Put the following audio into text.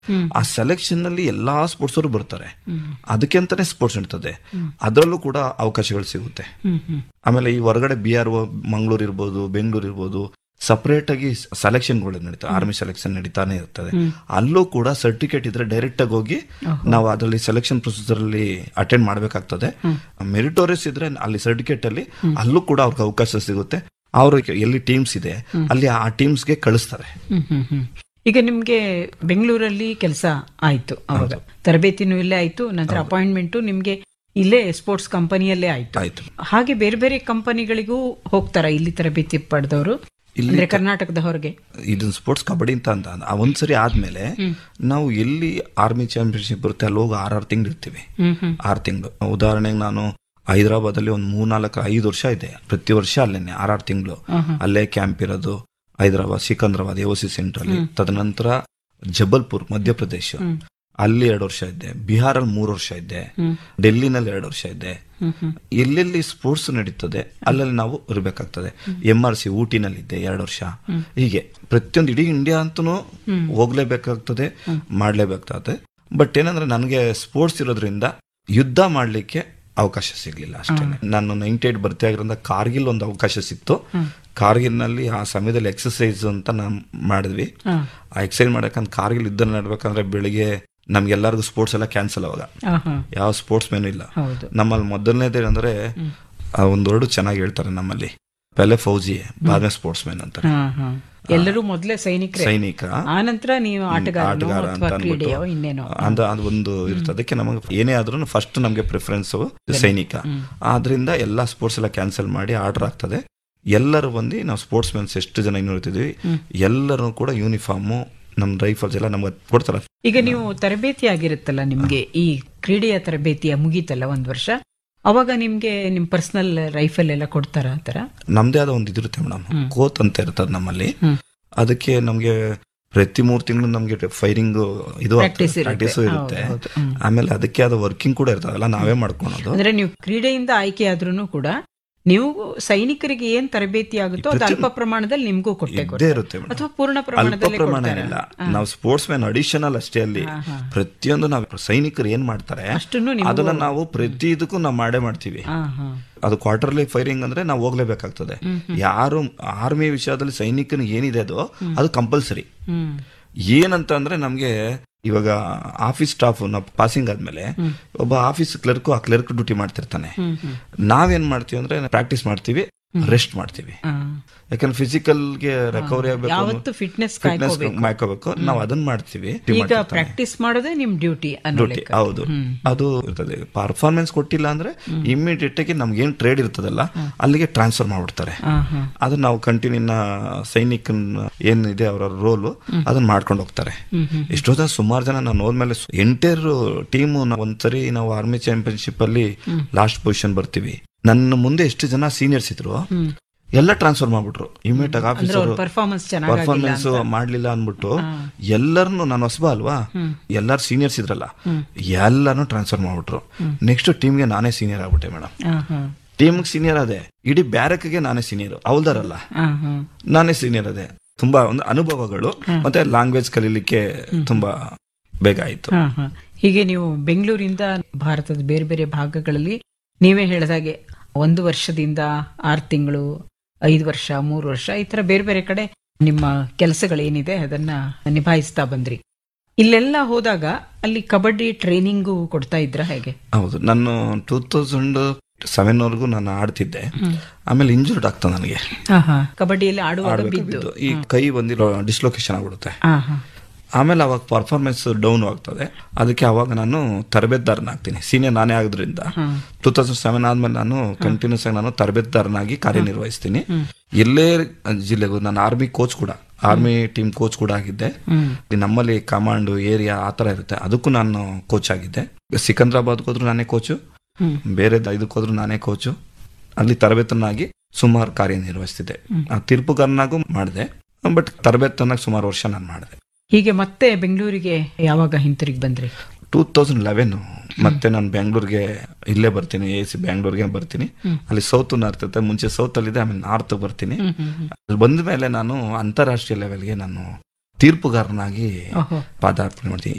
ಆ ಸೆಲೆಕ್ಷನ್ ನಲ್ಲಿ ಎಲ್ಲಾ ಸ್ಪೋರ್ಟ್ಸ್ ಅವರು ಬರ್ತಾರೆ ಅದಕ್ಕೆ ಅಂತಾನೆ ಸ್ಪೋರ್ಟ್ಸ್ ನಡೀತದೆ ಅದರಲ್ಲೂ ಕೂಡ ಅವಕಾಶಗಳು ಸಿಗುತ್ತೆ ಆಮೇಲೆ ಈ ಹೊರಗಡೆ ಬಿ ಆರ್ ಮಂಗಳೂರು ಇರ್ಬೋದು ಬೆಂಗಳೂರು ಇರ್ಬೋದು ಸಪರೇಟ್ ಆಗಿ ಸೆಲೆಕ್ಷನ್ಗಳು ನಡೀತಾ ಆರ್ಮಿ ಸೆಲೆಕ್ಷನ್ ನಡೀತಾನೆ ಇರ್ತದೆ ಅಲ್ಲೂ ಕೂಡ ಸರ್ಟಿಫಿಕೇಟ್ ಇದ್ರೆ ಡೈರೆಕ್ಟ್ ಆಗಿ ಹೋಗಿ ನಾವು ಅದರಲ್ಲಿ ಸೆಲೆಕ್ಷನ್ ಪ್ರೊಸೀಜರ್ ಅಲ್ಲಿ ಅಟೆಂಡ್ ಮಾಡಬೇಕಾಗ್ತದೆ ಮೆರಿಟೋರಿಯಸ್ ಇದ್ರೆ ಅಲ್ಲಿ ಸರ್ಟಿಫಿಕೇಟ್ ಅಲ್ಲಿ ಅಲ್ಲೂ ಕೂಡ ಅವ್ರಿಗೆ ಅವಕಾಶ ಸಿಗುತ್ತೆ ಅವ್ರಿಗೆ ಎಲ್ಲಿ ಟೀಮ್ಸ್ ಇದೆ ಅಲ್ಲಿ ಆ ಟೀಮ್ಸ್ಗೆ ಕಳಿಸ್ತಾರೆ ಹ್ಮ್, ಹ್ಮ್, ಹ್ಮ್. ಈಗ ನಿಮ್ಗೆ ಬೆಂಗಳೂರಲ್ಲಿ ಕೆಲಸ ಆಯ್ತು ಅವಾಗ ತರಬೇತಿನೂ ಇಲ್ಲೇ ಆಯ್ತು ನಂತರ ಅಪಾಯಿಂಟ್ಮೆಂಟ್ ನಿಮ್ಗೆ ಇಲ್ಲೇ ಸ್ಪೋರ್ಟ್ಸ್ ಕಂಪನಿಯಲ್ಲೇ ಆಯ್ತು ಆಯ್ತು ಹಾಗೆ ಬೇರೆ ಬೇರೆ ಕಂಪನಿಗಳಿಗೂ ಹೋಗ್ತಾರ ಇಲ್ಲಿ ತರಬೇತಿ ಪಡೆದವರು ಇಲ್ಲಿ ಅಂದ್ರೆ ಕರ್ನಾಟಕದ ಹೊರಗೆ ಇದನ್ನ ಸ್ಪೋರ್ಟ್ಸ್ ಕಬಡ್ಡಿ ಅಂತ ಅಂತ ಆ ಒಂದ್ಸರಿ ಆದ್ಮೇಲೆ ನಾವು ಎಲ್ಲಿ ಆರ್ಮಿ ಚಾಂಪಿಯನ್ಶಿಪ್ ಬರುತ್ತೆ ಅಲ್ಲಿ ಹೋಗಿ ಆರ್ ಆರು ತಿಂಗಳು ಇರ್ತೀವಿ ಹ್ಮ್ ಹ್ಮ್ ಆರು ತಿಂಗಳು ಉದಾಹರಣೆಗೆ ನಾನು ಹೈದರಾಬಾದ್ ಅಲ್ಲಿ ಒಂದು ಮೂರ್ನಾಲ್ಕು ಐದು ವರ್ಷ ಇದೆ ಪ್ರತಿ ವರ್ಷ ಅಲ್ಲೇನೆ ಆರಾರು ತಿಂಗಳು ಅಲ್ಲೇ ಕ್ಯಾಂಪ್ ಇರೋದು Hyderabad Secunderabad A C centre ಅಲ್ಲಿ ತದನಂತರ ಜಬಲ್ಪುರ್ ಮಧ್ಯಪ್ರದೇಶ ಅಲ್ಲಿ ಎರಡು ವರ್ಷ ಇದ್ದೆ ಬಿಹಾರಲ್ಲಿ ಮೂರು ವರ್ಷ ಇದ್ದೆ ಡೆಲ್ಲಿನಲ್ಲಿ ಎರಡು ವರ್ಷ ಇದ್ದೆ ಎಲ್ಲೆಲ್ಲಿ ಸ್ಪೋರ್ಟ್ಸ್ ನಡೀತದೆ ಅಲ್ಲಲ್ಲಿ ನಾವು ಇರಬೇಕಾಗ್ತದೆ ಎಂ ಆರ್ ಸಿ ಊಟಿನಲ್ಲಿದ್ದೆ ಎರಡು ವರ್ಷ ಹೀಗೆ ಪ್ರತಿಯೊಂದು ಇಡೀ ಇಂಡಿಯಾ ಅಂತೂ ಹೋಗ್ಲೇಬೇಕಾಗ್ತದೆ ಮಾಡ್ಲೇಬೇಕಾಗ್ತದೆ ಬಟ್ ಏನಂದ್ರೆ ನನಗೆ ಸ್ಪೋರ್ಟ್ಸ್ ಇರೋದ್ರಿಂದ ಯುದ್ಧ ಮಾಡ್ಲಿಕ್ಕೆ ಅವಕಾಶ ಸಿಗ್ಲಿಲ್ಲ ಅಷ್ಟೇ ನಾನು ನೈಂಟಿ ಏಟ್ ಬರ್ತಿ ಆಗಿರೋದ್ರಿಂದ ಕಾರ್ಗಿಲ್ ಒಂದು ಅವಕಾಶ ಸಿಕ್ತು ಕಾರ್ಗಿಲ್ ನಲ್ಲಿ ಆ ಸಮಯದಲ್ಲಿ ಎಕ್ಸರ್ಸೈಸ್ ಅಂತ ನಾವು ಮಾಡಿದ್ವಿ ಆ ಎಕ್ಸರ್ಸೈಸ್ ಮಾಡಕ್ಕಂತ ಕಾರ್ಗಿಲ್ ಯುದ್ಧ ನಡ್ಬೇಕಂದ್ರೆ ಬೆಳಿಗ್ಗೆ ನಮ್ಗೆಲ್ಲರಿಗೂ ಸ್ಪೋರ್ಟ್ಸ್ ಎಲ್ಲ ಕ್ಯಾನ್ಸಲ್ ಅವಾಗ ಆಹಾ. ಯಾವ ಸ್ಪೋರ್ಟ್ಸ್ ಮೆನು ಇಲ್ಲ ಹೌದು ನಮ್ಮಲ್ಲಿ ಮೊದಲನೇದೇ ಅಂದ್ರೆ ಆ ಒಂದು ವರ್ಡ್ ಚೆನ್ನಾಗಿ ಹೇಳ್ತಾರೆ ನಮ್ಮಲ್ಲಿ ಪೆಲೆ ಫೌಜಿ ಬಾದ್ಮೆ ಸ್ಪೋರ್ಟ್ಸ್ ಮೆನ್ ಅಂತಾರೆ ಹಾ, ಹಾ. ಎಲ್ಲರೂ ಮೊದಲೇ ಸೈನಿಕರೇ ಸೈನಿಕ ಆ ನಂತರ ನೀವು ಆಟಗಾರನೋ ಆಟಗಾರ ಅಥವಾ ಅಂತ ಅನ್ಬಿಟ್ಟು ಕ್ರೀಡೆಯೋ ಇನ್ನೇನೋ ಅಂದ ಅದು ಒಂದು ಇರ್ತದೆ ಅದಕ್ಕೆ ನಮಗೆ ಏನೇ ಆದ್ರೂ ಫಸ್ಟ್ ನಮಗೆ ಪ್ರಿಫರೆನ್ಸ್ ಸೈನಿಕ ಆದ್ರಿಂದ ಎಲ್ಲಾ ಸ್ಪೋರ್ಟ್ಸ್ ಎಲ್ಲ ಕ್ಯಾನ್ಸಲ್ ಮಾಡಿ ಆರ್ಡರ್ ಆಗ್ತದೆ ಎಲ್ಲರೂ ಬಂದು ನಾವು ಸ್ಪೋರ್ಟ್ಸ್ ಮೆನ್ಸ್ ಎಷ್ಟು ಜನ ಇನ್ನೂ ಇರ್ತಿದ್ವಿ ಎಲ್ಲರೂ ಕೂಡ ಯೂನಿಫಾರ್ಮು ನಮ್ ರೈಫಲ್ಸ್ ಎಲ್ಲ ನಮ್ಗೆ ಕೊಡ್ತಾರೆ ಈಗ ನೀವು ತರಬೇತಿ ಆಗಿರುತ್ತಲ್ಲ ನಿಮ್ಗೆ ಈ ಕ್ರೀಡೆಯ ತರಬೇತಿಯ ಮುಗೀತಲ್ಲ ಒಂದ್ ವರ್ಷ ಅವಾಗ ನಿಮ್ಗೆ ನಿಮ್ ಪರ್ಸನಲ್ ರೈಫಲ್ ಎಲ್ಲ ಕೊಡ್ತಾರ ಆತರ ನಮ್ದೇ ಆದ ಒಂದು ಇದಿರುತ್ತೆ ಮೇಡಮ್ ಕೋತ್ ಅಂತ ಇರ್ತದೆ ನಮ್ಮಲ್ಲಿ ಅದಕ್ಕೆ ನಮ್ಗೆ ಪ್ರತಿ ಮೂರ್ ತಿಂಗಳು ನಮ್ಗೆ ಫೈರಿಂಗ್ ಇದು Practice ಇರುತ್ತೆ. ಪ್ರಾಕ್ಟೀಸ್ ಇರುತ್ತೆ ಹೌದು, ಹೌದು. ಹ್ಮ್. ಆಮೇಲೆ ಅದಕ್ಕೆ ಆದ ವರ್ಕಿಂಗ್ ಕೂಡ ಇರ್ತದಲ್ಲ ನಾವೇ ಮಾಡ್ಕೊಳೋದು ಅಂದ್ರೆ ನೀವು ಕ್ರೀಡೆಯಿಂದ ಆಯ್ಕೆ ಆದ್ರೂ ಕೂಡ ನೀವು ಸೈನಿಕರಿಗೆ ಏನ್ ತರಬೇತಿ ಆಗುತ್ತೋ ಅದು ಅಲ್ಪ ಪ್ರಮಾಣದಲ್ಲಿ ನಿಮ್ಗೂ ಕೊಟ್ಟೆ ಇದ್ದೇ ಇರುತ್ತೆ ಮೇಡಮ್ ಅಥವಾ ಪೂರ್ಣ ಅಲ್ಪ ಪ್ರಮಾಣದಲ್ಲಿ ಪ್ರಮಾಣ ಇಲ್ಲ ನಾವು ಸ್ಪೋರ್ಟ್ಸ್ ಮ್ಯಾನ್ ಅಡಿಷನಲ್ ಅಷ್ಟೇ ಅಲ್ಲಿ ಪ್ರತಿಯೊಂದು ನಾವು ಸೈನಿಕರು ಏನ್ ಮಾಡ್ತಾರೆ ಅಷ್ಟನ್ನು ನೀವು ಅದನ್ನ ನಾವು ಪ್ರತಿ ಇದಕ್ಕೂ ನಾವು ಮಾಡೇ ಮಾಡ್ತೀವಿ ಹಾ ಹಾ ಅದು ಕ್ವಾರ್ಟರ್ಲಿ ಫೈರಿಂಗ್ ಅಂದ್ರೆ ನಾವು ಹೋಗ್ಲೇಬೇಕಾಗ್ತದೆ ಯಾರು ಆರ್ಮಿ ವಿಷಯದಲ್ಲಿ ಸೈನಿಕನಿಗೆ ಏನಿದೆ ಅದು ಅದು ಕಂಪಲ್ಸರಿ ಹ್ಮ್ ಏನಂತ ಅಂದ್ರೆ ನಮ್ಗೆ ಇವಾಗ ಆಫೀಸ್ ಸ್ಟಾಫ್ ನಾವು ಪಾಸಿಂಗ್ ಆದ್ಮೇಲೆ ಒಬ್ಬ ಆಫೀಸ್ ಕ್ಲರ್ಕ್ ಆ ಕ್ಲರ್ಕ್ ಡ್ಯೂಟಿ ಮಾಡ್ತಿರ್ತಾನೆ ನಾವೇನ್ ಮಾಡ್ತೀವಿ ಅಂದ್ರೆ ಪ್ರಾಕ್ಟೀಸ್ ಮಾಡ್ತೀವಿ ರೆಸ್ಟ್ ಮಾಡ್ತೀವಿ ಹಾ. ಯಾಕಂದ್ರೆ ಫಿಸಿಕಲ್ ಗೆ ರಿಕವರಿ ಆಗ್ಬೇಕು ಯಾವತ್ತು ಫಿಟ್ನೆಸ್ ಫಿಟ್ನೆಸ್ ಮಾಡ್ಕೋಬೇಕು ನಾವು ಅದನ್ನ ಮಾಡ್ತೀವಿ ಈಗ ಪ್ರಾಕ್ಟೀಸ್ ಮಾಡೋದೇ ನಿಮ್ ಡ್ಯೂಟಿ ಅನ್ನೋ ಡ್ಯೂಟಿ ಲೆಕ್ಕ. ಹೌದು ಅದು ಇರ್ತದೆ ಪರ್ಫಾರ್ಮೆನ್ಸ್ ಕೊಟ್ಟಿಲ್ಲ ಅಂದ್ರೆ ಇಮಿಡಿಯೇಟ್ ಆಗಿ ನಮ್ಗೆ ಏನ್ ಟ್ರೇಡ್ ಇರ್ತದಲ್ಲ ಅಲ್ಲಿಗೆ ಟ್ರಾನ್ಸ್ಫರ್ ಮಾಡ್ಬಿಡ್ತಾರೆ ಹಾ, ಹಾ. ಅದನ್ನ ನಾವು ಕಂಟಿನ್ಯೂ ಸೈನಿಕನ್ ಏನಿದೆ ಅವರ ರೋಲು ಅದನ್ನ ಮಾಡ್ಕೊಂಡು ಹೋಗ್ತಾರೆ ಎಷ್ಟೋ ಜನ ಸುಮಾರು ಜನ ನಾನು ಹೋದ್ಮೇಲೆ ಎಂಟೈರ್ ಟೀಮ್ ಒಂದ್ಸರಿ ನಾವು ಆರ್ಮಿ ಚಾಂಪಿಯನ್ಶಿಪ್ ಅಲ್ಲಿ ಲಾಸ್ಟ್ ಪೊಸಿಷನ್ ಬರ್ತೀವಿ ನನ್ನ ಮುಂದೆ ಎಷ್ಟು ಜನ ಸೀನಿಯರ್ಸ್ ಇದ್ರು ಎಲ್ಲ ಟ್ರಾನ್ಸ್ಫರ್ ಮಾಡ್ಬಿಟ್ರು ಇಮಿಡಿಯೇಟ್ ಆಗಿ ಅಂದ್ರೆ ಅವ್ರ ಆಫೀಸರ್ ಪರ್ಫಾರ್ಮೆನ್ಸ್ ಚೆನ್ನಾಗಿ ಪರ್ಫಾರ್ಮೆನ್ಸ್ ಮಾಡ್ಲಿಲ್ಲ ಅನ್ಬಿಟ್ಟು ಎಲ್ಲರನ್ನು ನಾನು ಹೊಸಬ ಅಲ್ವಾ ಎಲ್ಲಾರು ಸೀನಿಯರ್ಸ್ ಇದ್ರಲ್ಲ ಎಲ್ಲಾನು ಟ್ರಾನ್ಸ್ಫರ್ ಮಾಡ್ಬಿಟ್ರು ನೆಕ್ಸ್ಟ್ ಟೀಮ್ಗೆ ನಾನೇ ಸೀನಿಯರ್ ಆಗ್ಬಿಟ್ಟೆ ಮೇಡಮ್ ಹಾ, ಹಾ. ಟೀಮ್ಗೆ ಸೀನಿಯರ್ ಅದೇ ಇಡೀ ಬ್ಯಾರಕ್ಗೆ ನಾನೇ ಸೀನಿಯರ್ ಅವಲ್ದಾರಲ್ಲ ಹಾ, ಹಾ. ನಾನೇ ಸೀನಿಯರ್ ಅದೇ ತುಂಬಾ ಒಂದು ಅನುಭವಗಳು ಮತ್ತೆ ಲ್ಯಾಂಗ್ವೇಜ್ ಕಲೀಲಿಕ್ಕೆ ತುಂಬಾ ಬೇಗ ಆಯ್ತು ಹಾ, ಹಾ. ಹೀಗೆ ನೀವು ಬೆಂಗಳೂರಿಂದ ಭಾರತದ ಬೇರೆ ಬೇರೆ ಭಾಗಗಳಲ್ಲಿ ನೀವೇ ಹೇಳಿದಾಗೆ ಒಂದು ವರ್ಷದಿಂದ ಆರು ತಿಂಗಳು ಐದು ವರ್ಷ ಮೂರು ವರ್ಷ ಈ ತರ ಬೇರೆ ಬೇರೆ ಕಡೆ ನಿಮ್ಮ ಕೆಲಸಗಳೇನಿದೆ ಅದನ್ನ ನಿಭಾಯಿಸ್ತಾ ಬಂದ್ರಿ ಇಲ್ಲೆಲ್ಲ ಹೋದಾಗ ಅಲ್ಲಿ ಕಬಡ್ಡಿ ಟ್ರೈನಿಂಗು ಕೊಡ್ತಾ ಇದ್ರ ಹೇಗೆ ಹೌದು ನಾನು ಟೂ ತೌಸಂಡ್ ಸೆವೆನ್ ವರ್ಗು ನಾನು ಆಡ್ತಿದ್ದೆ ಆಮೇಲೆ ಇಂಜುರ್ಡ್ ಆಗ್ತದೆ ನನಗೆ ಕಬಡ್ಡಿಯಲ್ಲಿ ಆಡುವಾಗ ಆಡ್ಬೇಕು ಬಿದ್ದು ಬಿದ್ದು. ಈ ಕೈ ಬಂದಿರೋ ಡಿಸ್ಲೊಕೇಶನ್ ಆಗ್ಬಿಡುತ್ತೆ ಹಾ, ಹಾ. ಆಮೇಲೆ ಅವಾಗ ಪರ್ಫಾರ್ಮೆನ್ಸ್ ಡೌನ್ ಆಗ್ತದೆ ಅದಕ್ಕೆ ಅವಾಗ ನಾನು ತರಬೇತುದಾರನಾಗ್ತೀನಿ ಸೀನಿಯರ್ ನಾನೇ ಆಗೋದ್ರಿಂದ ಟೂ ತೌಸಂಡ್ ಸೆವೆನ್ ಆದ್ಮೇಲೆ ನಾನು ಕಂಟಿನ್ಯೂಸ್ ಆಗಿ ನಾನು ತರಬೇತುದಾರನಾಗಿ ಕಾರ್ಯನಿರ್ವಹಿಸ್ತೀನಿ ಎಲ್ಲೇ ಜಿಲ್ಲೆಗೂ ನಾನು ಆರ್ಮಿ ಕೋಚ್ ಕೂಡ ಆರ್ಮಿ ಟೀಮ್ ಕೋಚ್ ಕೂಡ ಆಗಿದ್ದೆ ಈ ನಮ್ಮಲ್ಲಿ ಕಮಾಂಡ್ ಏರಿಯಾ ಆ ತರ ಇರುತ್ತೆ ಅದಕ್ಕೂ ನಾನು ಕೋಚ್ ಆಗಿದ್ದೆ ಸಿಕಂದ್ರಾಬಾದ್ ಹೋದ್ರು ನಾನೇ ಕೋಚು ಬೇರೆ ಇದಕ್ಕೆ ಹೋದ್ರು ನಾನೇ ಕೋಚು ಅಲ್ಲಿ ತರಬೇತನಾಗಿ ಸುಮಾರು ಕಾರ್ಯನಿರ್ವಹಿಸ್ತಿದ್ದೆ ಆ ತೀರ್ಪುಗಾರನಾಗೂ ಮಾಡಿದೆ ಬಟ್ ತರಬೇತನಾಗಿ ಸುಮಾರು ವರ್ಷ ನಾನು ಮಾಡಿದೆ ಹೀಗೆ ಮತ್ತೆ ಬೆಂಗಳೂರಿಗೆ ಯಾವಾಗ ಹಿಂತಿರುಗಿ ಬಂದ್ರಿ ಟೂ ತೌಸಂಡ್ ಲೆವೆನ್ ಮತ್ತೆ ನಾನು ಬೆಂಗಳೂರಿಗೆ ಇಲ್ಲೇ ಬರ್ತೀನಿ ಎ ಸಿ ಬೆಂಗಳೂರಿಗೆ ಬರ್ತೀನಿ ಅಲ್ಲಿ ಸೌತ್ ನಾರ್ತ್ ಇರುತ್ತೆ ಮುಂಚೆ ಸೌತ್ ಅಲ್ಲಿದೆ ಆಮೇಲೆ ನಾರ್ತ್ ಬರ್ತೀನಿ ಅಲ್ಲಿ ಬಂದ ಮೇಲೆ ನಾನು ಅಂತಾರಾಷ್ಟ್ರೀಯ ಲೆವೆಲ್ಗೆ ನಾನು ತೀರ್ಪುಗಾರನಾಗಿ ಓಹೋ ಪಾದಾರ್ಪಣೆ ಮಾಡ್ತೀನಿ